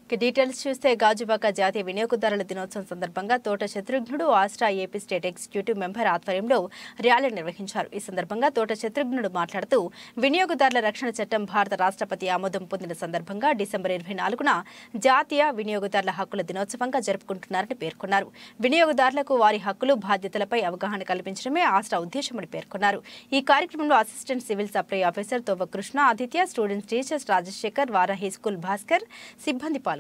ఇక డీటెయిల్స్ చూస్తే గాజువాక జాతీయ వినియోగదారుల దినోత్సవం సందర్భంగా తోట శత్రుఘ్నుడు ఆస్ట్రా ఏపీ స్టేట్ ఎగ్జిక్యూటివ్ మెంబర్ ఆధ్వర్యంలో ర్యాలీ నిర్వహించారు ఈ సందర్భంగా తోట శత్రుఘ్నుడు మాట్లాడుతూ వినియోగదారుల రక్షణ చట్టం భారత రాష్ట్రపతి ఆమోదం పొందిన సందర్భంగా డిసెంబర్ ఇరవై నాలుగున జాతీయ వినియోగదారుల హక్కుల దినోత్సవంగా జరుపుకుంటున్నారని పేర్కొన్నారు వినియోగదారులకు వారి హక్కులు బాధ్యతలపై అవగాహన కల్పించడమే ఆస్ట్రా ఉద్దేశమని పేర్కొన్నారు ఈ కార్యక్రమంలో అసిస్టెంట్ సివిల్ సప్లై ఆఫీసర్ తోవ Krishna Aditya students teachers Rajasekhar Varahi school Bhaskar సిబ్బంది పాల్గొన్నారు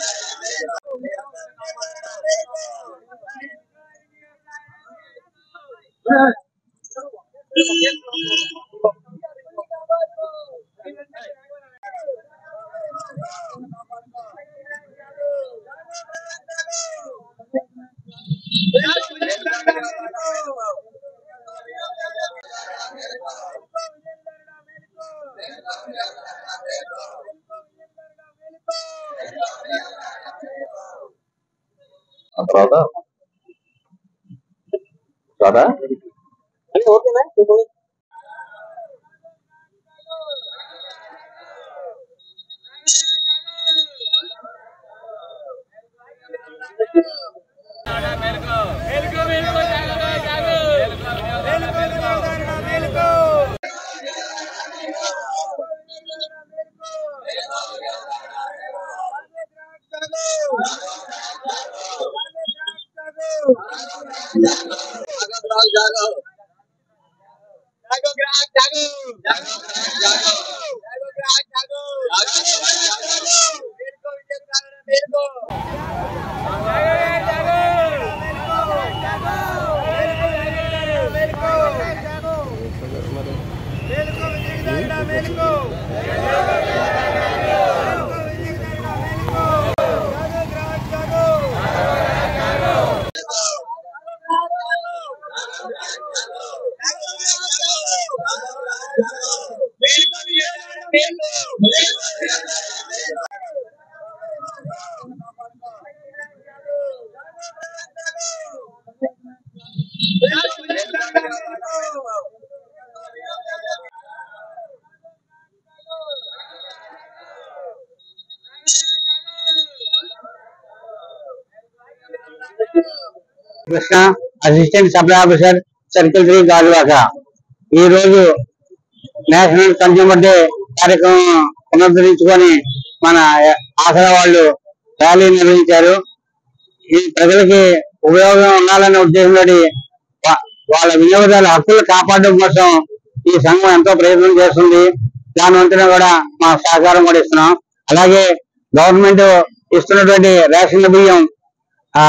ఆ తర్వాత తర్వాత Krishna assistant supply officer circle three Gajuwaka ఈ రోజు నేషనల్ కన్స్యూమర్ డే కార్యక్రమం పునరుద్ధరించుకొని మన ఆసరా వాళ్ళు ర్యాలీ నిర్వహించారు ఈ ప్రజలకి ఉపయోగం ఉండాలనే ఉద్దేశంతో వా- వాళ్ళ వినియోగదారుల హక్కులు కాపాడడం కోసం ఈ సంఘం ఎంతో ప్రయత్నం చేస్తుంది దాని వంతున కూడా మా సహకారం కూడా ఇస్తున్నాం అలాగే గవర్నమెంట్ ఇస్తున్నటువంటి రేషన్ బియ్యం ఆ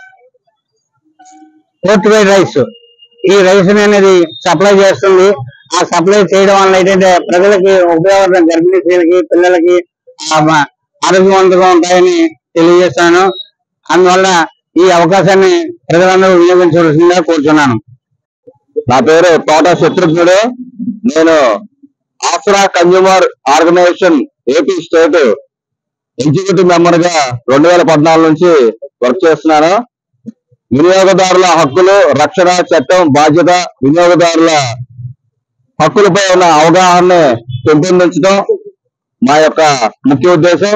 ఫోర్టిఫైడ్ రైస్ ఈ రైస్ అనేది సప్లై చేస్తుంది ఆ సప్లై చేయడం వల్ల ఏంటంటే ప్రజలకి ఉపయోగపడుతుంది గర్భిణీ స్త్రీలకి పిల్లలకి ఆ, మ- ఆరోగ్యవంతంగా ఉంటాయని తెలియజేస్తాను అందువల్ల ఈ అవకాశాన్ని ప్రజలందరూ వినియోగించవలసిందిగా కోరుతున్నాను నా పేరు తోట శత్రుఘ్నుడు నేను Asara consumer organisation AP state executive member గా రెండు వేల పద్నాలుగు నుంచి వర్క్ చేస్తున్నాను వినియోగదారుల హక్కులు రక్షణ చట్టం బాధ్యత వినియోగదారుల హక్కులపై ఉన్న అవగాహనని పెంపొందించడం మా యొక్క ముఖ్య ఉద్దేశం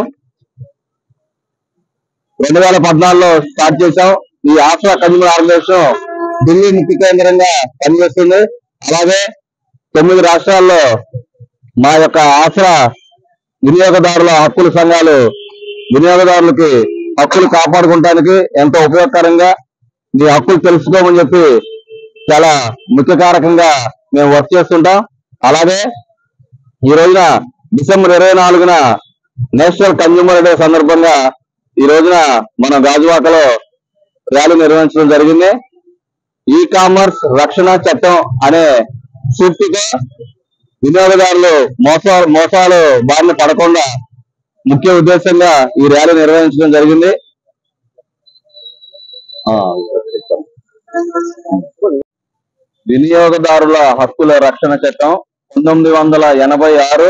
రెండు వేల పద్నాలుగులో స్టార్ట్ చేశాం ఈ ఆసరా కన్జ్యూమర్ ఆర్గనైజేషన్ ఢిల్లీ ముఖ్య కేంద్రంగా పనిచేస్తుంది అలాగే తొమ్మిది రాష్ట్రాల్లో మా యొక్క ఆసరా వినియోగదారుల హక్కుల సంఘాలు వినియోగదారులకి హక్కులు కాపాడుకోవడానికి ఎంతో ఉపయోగకరంగా మీ హక్కులు తెలుసుకోమని చెప్పి చాలా ముఖ్యకారకంగా మేము వర్క్ చేస్తుంటాం అలాగే ఈ రోజున డిసెంబర్ ఇరవై నాలుగున నేషనల్ కన్జ్యూమర్ డే సందర్భంగా ఈ రోజున మన గాజువాకలో ర్యాలీ నిర్వహించడం జరిగింది ఈ కామర్స్ రక్షణ చట్టం అనే సూక్తిగా వినియోగదారులు మోసాలు మోసాలు బారిన పడకుండా ముఖ్య ఉద్దేశంగా ఈ ర్యాలీ నిర్వహించడం జరిగింది ఆ, చెప్తాను. వినియోగదారుల హక్కుల రక్షణ చట్టం పంతొమ్మిది వందల ఎనభై ఆరు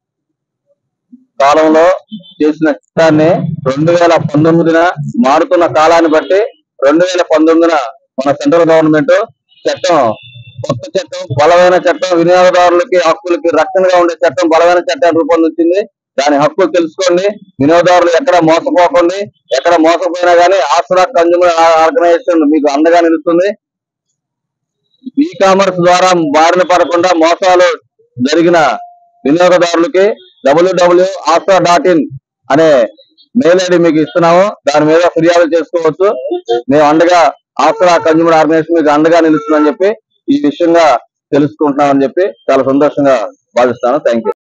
కాలంలో చేసిన చట్టాన్ని రెండు వేల పంతొమ్మిదిన మారుతున్న కాలాన్ని బట్టి రెండు వేల పంతొమ్మిదిన మన సెంట్రల్ గవర్నమెంట్ చట్టం కొత్త చట్టం బలమైన చట్టం వినియోగదారులకి హక్కులకి రక్షణగా ఉండే చట్టం బలమైన చట్టాన్ని రూపొందించింది దాని హక్కులు తెలుసుకోండి వినియోగదారులు ఎక్కడ మోసపోకండి ఎక్కడ మోసపోయినా కానీ ఆసరా కన్జ్యూమర్ ఆర్గనైజేషన్ మీకు అండగా నిలుస్తుంది ఈ కామర్స్ ద్వారా బారిన పడకుండా మోసాలు జరిగిన వినియోగదారులకి డబ్ల్యూడబ్ల్యూ ఆసరా డాట్ ఇన్ అనే మెయిల్ ఐడి మీకు ఇస్తున్నాము దాని మీద ఫిర్యాదు చేసుకోవచ్చు మేము అండగా ఆసరా కన్జ్యూమర్ ఆర్గనైజేషన్ మీకు అండగా నిలుస్తుందని చెప్పి ఈ విషయంగా తెలుసుకుంటున్నామని చెప్పి చాలా సంతోషంగా భావిస్తాను థ్యాంక్ యూ